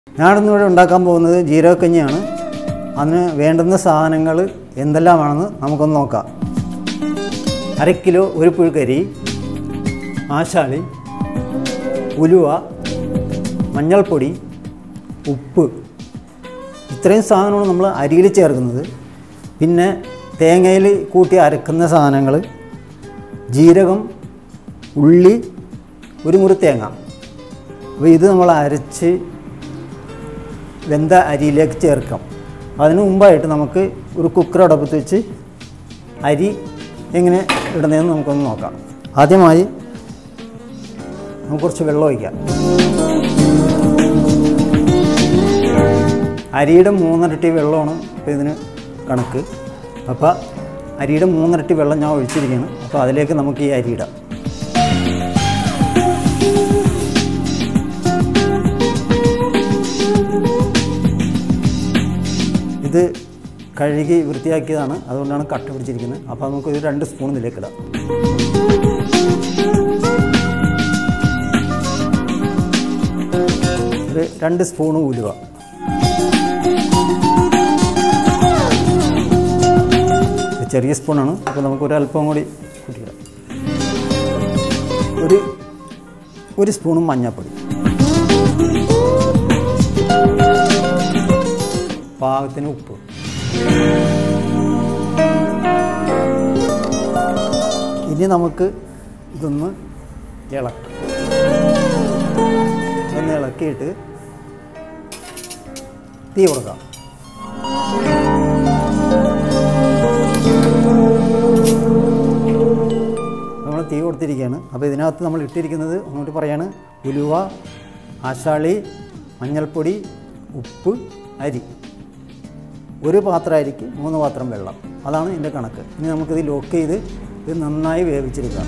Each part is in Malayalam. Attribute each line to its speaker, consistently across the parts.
Speaker 1: ഞാനിന്നിവിടെ ഉണ്ടാക്കാൻ പോകുന്നത് ജീരകക്കഞ്ഞിയാണ് അതിന് വേണ്ടുന്ന സാധനങ്ങൾ എന്തെല്ലാമാണെന്ന് നമുക്കൊന്ന് നോക്കാം അര കിലോ ഒരു പുഴുക്കരി ആശാളി ഉലുവ മഞ്ഞൾപ്പൊടി ഉപ്പ് ഇത്രയും സാധനമാണ് നമ്മൾ അരിയിൽ ചേർക്കുന്നത് പിന്നെ തേങ്ങയിൽ കൂട്ടി അരക്കുന്ന സാധനങ്ങൾ ജീരകം ഉള്ളി ഒരു മുറി തേങ്ങ അപ്പോൾ ഇത് നമ്മൾ അരച്ച് വെന്ത അരിയിലേക്ക് ചേർക്കാം അതിന് മുമ്പായിട്ട് നമുക്ക് ഒരു കുക്കർ അടപ്പത്ത് വെച്ച് അരി എങ്ങനെ ഇടുന്നതെന്ന് നമുക്കൊന്ന് നോക്കാം ആദ്യമായി നമുക്ക് കുറച്ച് വെള്ളം ഒഴിക്കാം അരിയുടെ മൂന്നരട്ടി വെള്ളമാണ് ഇപ്പോൾ ഇതിന് കണക്ക് അപ്പോൾ അരിയുടെ മൂന്നരട്ടി വെള്ളം ഞാൻ ഒഴിച്ചിരിക്കുകയാണ് അപ്പോൾ അതിലേക്ക് നമുക്ക് ഈ അരി ഇടാം ഇത് കഴുകി വൃത്തിയാക്കിയതാണ് അതുകൊണ്ടാണ് കട്ട പിടിച്ചിരിക്കുന്നത് അപ്പോൾ നമുക്ക് ഇത് രണ്ട് സ്പൂൺ ഇതിലേക്ക് ഇടാം ഒരു രണ്ട് സ്പൂണ് ഉലുവ ഇത് ചെറിയ സ്പൂണാണ് അപ്പോൾ നമുക്ക് ഒരു അല്പം കൂടി കൂട്ടിയിടാം ഒരു ഒരു സ്പൂണും മഞ്ഞൾപ്പൊടി പാകത്തിന് ഉപ്പ് ഇനി നമുക്ക് ഇതൊന്ന് ഇളക്കാം ഒന്ന് ഇളക്കിയിട്ട് തീ കൊടുക്കാം നമ്മൾ തീ കൊടുത്തിരിക്കുകയാണ് അപ്പോൾ ഇതിനകത്ത് നമ്മൾ ഇട്ടിരിക്കുന്നത് ഒന്നുകൂടി പറയാണ് ഉലുവ ആശാളി മഞ്ഞൾപ്പൊടി ഉപ്പ് അരി ഒരു പാത്രം അരിക്ക് മൂന്ന് പാത്രം വെള്ളം അതാണ് ഇതിൻ്റെ കണക്ക് ഇനി നമുക്കിത് ലോക്ക് ചെയ്ത് ഇത് നന്നായി വേവിച്ചെടുക്കാം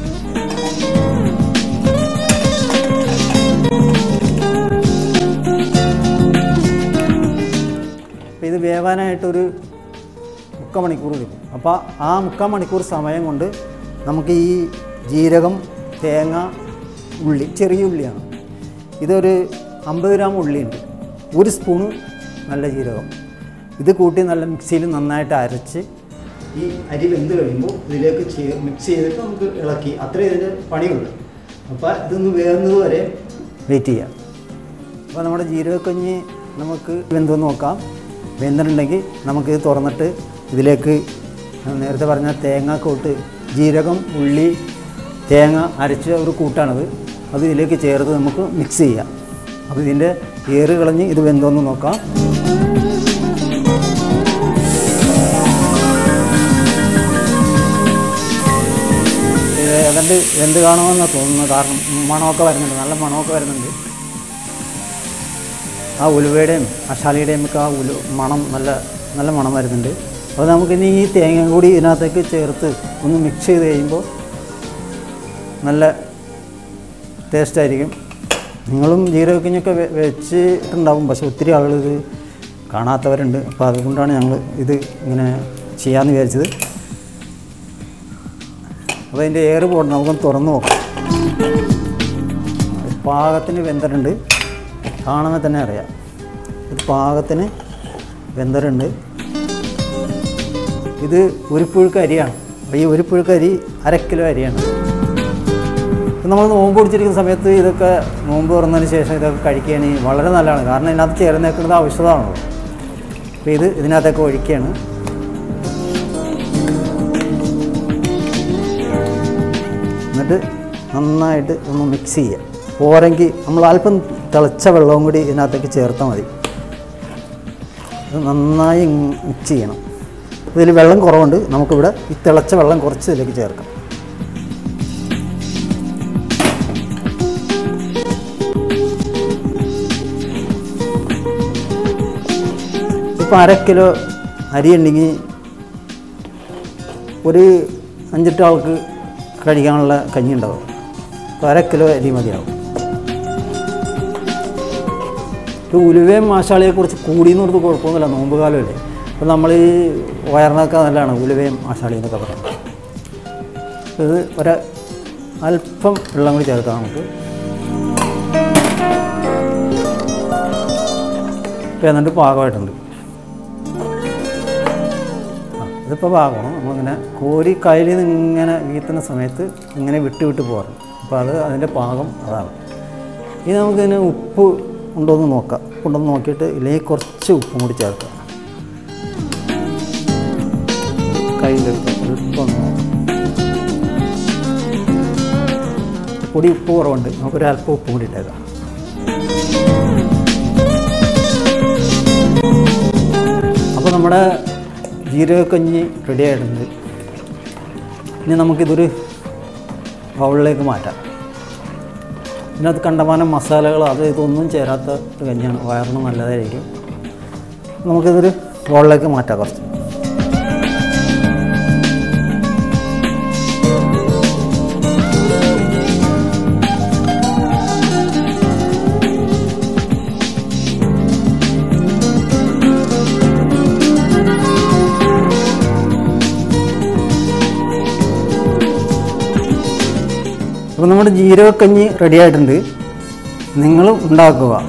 Speaker 1: അപ്പോൾ ഇത് വേവാനായിട്ടൊരു മുക്കാൽ മണിക്കൂർ എടുക്കും അപ്പോൾ ആ മുക്കാൽ മണിക്കൂർ സമയം കൊണ്ട് നമുക്ക് ഈ ജീരകം തേങ്ങ ഉള്ളി ചെറിയ ഉള്ളിയാണ് ഇതൊരു അമ്പത് ഗ്രാം ഉള്ളിയുണ്ട് ഒരു സ്പൂണ് നല്ല ജീരകം ഇത് കൂട്ടി നല്ല മിക്സിയിൽ നന്നായിട്ട് അരച്ച് ഈ അരി വെന്ത് കഴിയുമ്പോൾ ഇതിലേക്ക് ചേ മിക്സ് ചെയ്തിട്ട് നമുക്ക് ഇളക്കി അത്രേ ഇതിൻ്റെ പണിയുള്ളൂ അപ്പോൾ ഇതൊന്ന് വേകുന്നത് വരെ വെയിറ്റ് ചെയ്യാം അപ്പോൾ നമ്മുടെ ജീരകക്കഞ്ഞി നമുക്ക് വെന്തെന്ന് നോക്കാം വെന്തിട്ടുണ്ടെങ്കിൽ നമുക്കിത് തുറന്നിട്ട് ഇതിലേക്ക് ഞാൻ നേരത്തെ പറഞ്ഞ തേങ്ങാക്കൂട്ട് ജീരകം ഉള്ളി തേങ്ങ അരച്ച ഒരു കൂട്ടാണത് അത് ഇതിലേക്ക് ചേർത്ത് നമുക്ക് മിക്സ് ചെയ്യാം അപ്പോൾ ഇതിൻ്റെ ഏറ് കളഞ്ഞ് ഇത് വെന്തോന്ന് നോക്കാം ഇത് ഏതാണ്ട് വെന്ത് കാണുമെന്നാണ് തോന്നുന്നത് കാരണം മണമൊക്കെ വരുന്നുണ്ട് നല്ല മണമൊക്കെ വരുന്നുണ്ട് ആ ഉലുവയുടെയും അഷാലിയുടെയും ഒക്കെ ആ ഉലു മണം നല്ല നല്ല മണം വരുന്നുണ്ട് അപ്പോൾ നമുക്കിനി ഈ തേങ്ങ കൂടി ഇതിനകത്തേക്ക് ചേർത്ത് ഒന്ന് മിക്സ് ചെയ്ത് കഴിയുമ്പോൾ നല്ല ടേസ്റ്റായിരിക്കും നിങ്ങളും ജീരകക്കഞ്ഞൊക്കെ വെ- വെച്ചിട്ടുണ്ടാവും പക്ഷെ ഒത്തിരി ആളുകൾ ഇത് കാണാത്തവരുണ്ട് അപ്പോൾ അതുകൊണ്ടാണ് ഞങ്ങൾ ഇത് ഇങ്ങനെ ചെയ്യാമെന്ന് വിചാരിച്ചത് അപ്പോൾ അതിൻ്റെ എയർ പോകണം നമുക്കൊന്ന് തുറന്ന് നോക്കാം പാകത്തിന് വെന്തറുണ്ട് കാണുമ്പോൾ തന്നെ അറിയാം ഇത് പാകത്തിന് വെന്തറുണ്ട് ഇത് ഒരു പുഴുക്ക് അരിയാണ് അപ്പോൾ ഈ ഒരു പുഴുക്ക് അരി അര കിലോ അരിയാണ് ഇപ്പം നമ്മൾ നോമ്പ് പിടിച്ചിരിക്കുന്ന സമയത്ത് ഇതൊക്കെ നോമ്പ് തുറന്നതിന് ശേഷം ഇതൊക്കെ കഴിക്കുകയാണെങ്കിൽ വളരെ നല്ലതാണ് കാരണം ഇതിനകത്ത് ചേർന്നേക്കുന്നത് ഔഷധമാണല്ലോ അപ്പോൾ ഇത് ഇതിനകത്തൊക്കെ ഒഴിക്കുകയാണ് എന്നിട്ട് നന്നായിട്ട് ഒന്ന് മിക്സ് ചെയ്യുക പോരെങ്കിൽ നമ്മൾ അല്പം തിളച്ച വെള്ളവും കൂടി ഇതിനകത്തേക്ക് ചേർത്താൽ മതി ഇത് നന്നായി മിക്സ് ചെയ്യണം ഇതിൽ വെള്ളം കുറവുണ്ട് നമുക്കിവിടെ ഈ തിളച്ച വെള്ളം കുറച്ച് ഇതിലേക്ക് ചേർക്കാം ഇപ്പോൾ അര കിലോ അരി ഉണ്ടെങ്കിൽ ഒരു അഞ്ചെട്ട് ആൾക്ക് കഴിക്കാനുള്ള കഞ്ഞി ഉണ്ടാവും അപ്പോൾ അര കിലോ അരി മതിയാവും ഇപ്പോൾ ഉലുവയും മാശാളിയെക്കുറിച്ച് കൂടിയെന്ന് കൊടുത്ത് കുഴപ്പമൊന്നുമില്ല നോമ്പ് കാലമല്ലേ അപ്പോൾ നമ്മൾ ഈ വയറിനൊക്കെ നല്ലതാണ് ഉലുവയും മാശാളി എന്നൊക്കെ പറയുന്നത് ഇത് ഒരു അല്പം വെള്ളം കൂടി ചേർക്കാം നമുക്ക് ഇപ്പോൾ എന്നിട്ട് പാകമായിട്ടുണ്ട് ആ, ഇതിപ്പോൾ പാകമാണ് നമ്മളിങ്ങനെ കോരി കയ്യിൽ നിന്ന് ഇങ്ങനെ വീത്തുന്ന സമയത്ത് ഇങ്ങനെ വിട്ട് വിട്ട് പോകാറുണ്ട് അപ്പോൾ അത് അതിൻ്റെ പാകം അതാണ് ഇനി നമുക്കിതിന് ഉപ്പ് ഉണ്ടോ എന്ന് നോക്കാം ഉണ്ടോ എന്ന് നോക്കിയിട്ട് ഇല്ലെങ്കിൽ കുറച്ച് ഉപ്പും കൂടി ചേർക്കാം കയ്യിലെടുത്ത് അല്പം ഒന്ന് നോക്കാം പൊടി ഉപ്പ് കുറവുണ്ട് നമുക്കൊരു അല്പം ഉപ്പ് കൂടി ഇട്ടേക്കാം അപ്പോൾ നമ്മുടെ ജീരകക്കഞ്ഞി റെഡി ആയിട്ടുണ്ട് ഇനി നമുക്കിതൊരു ബൗളിലേക്ക് മാറ്റാം ഇതിനകത്ത് കണ്ടമാനം മസാലകൾ അത് ഇതൊന്നും ചേരാത്ത ഒരു കഞ്ഞിയാണ് വയറിന് നല്ലതായിരിക്കും നമുക്കിതൊരു ബൗളിലേക്ക് മാറ്റാം കുറച്ച് അപ്പോൾ നമ്മുടെ ജീരകക്കഞ്ഞി റെഡി ആയിട്ടുണ്ട് നിങ്ങളും ഉണ്ടാക്കുക